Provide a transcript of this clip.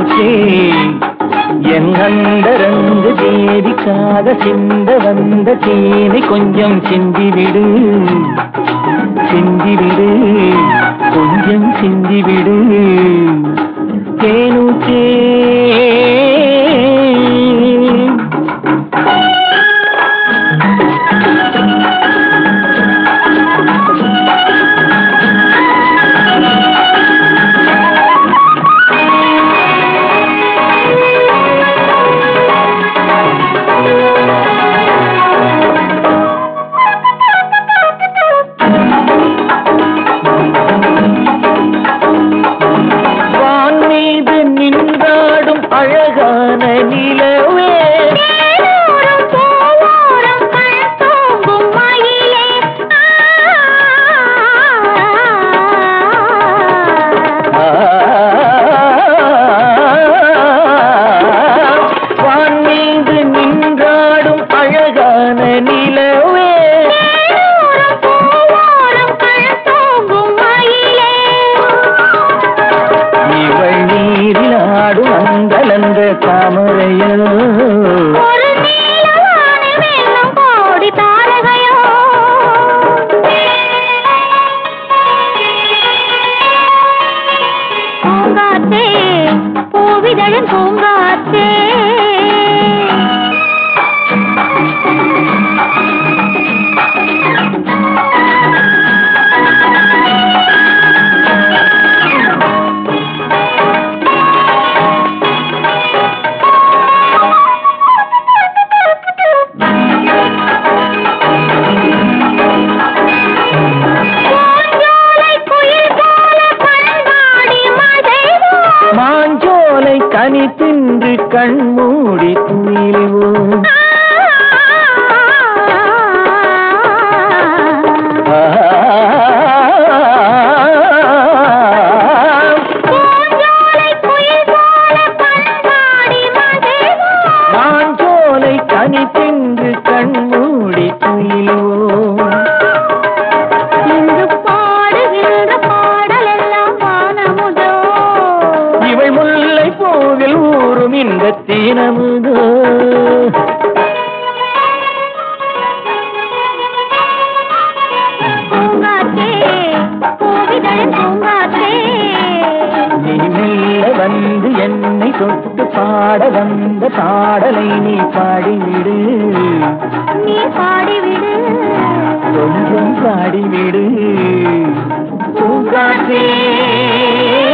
பூங்காற்றே என் அந்தரங்கு தேவிக்காக சிந்த வந்த தேனை கொஞ்சம் சிந்திவிடு சிந்திவிடு கொஞ்சம் சிந்திவிடு தேனூற்றே வான் மீது நின்றாடும் அழகான நிலவே தேனோரம் பூவோரம் கண் தூங்கும் மயிலே ஆ. வான் மீது நின்றாடும் அழகான நிலவே தேனோரம் பூவோரம் கண் தூங்கும் மயிலே இவள் நீரில் ஆடும் அந்தலந்த தாமரையோ ஒரு நீலவான வெள்ளம் கோடி தாரகையோ பூங்காற்றே பூவிதழன் பூங்காற்றே பூஞ்சோலை குயில் போல பண்பாடி மதைவோ மாஞ்சோலை கனி தின்று கண்மூடி துயிலுவோம் பூஞ்சோலை குயில் போல பண்பாடி மதைவோ மாஞ்சோலை கனி தின்று கண்மூடி துயிலுவோம் இங்கு பாடுகின்ற பாடலெல்லாம் வானமுதோ இவள் முல்லை பூவில் ஊறும் இந்த தீனமுதோ பூங்காற்றே பூவிதழன் பூங்காற்றே நீ மெல்ல வந்து என்னை தொட்டு பாட வந்த பாடலை நீ பாடிவிடு நீ பாடிவிடு கொஞ்சம் பாடிவிடு பூங்காற்றே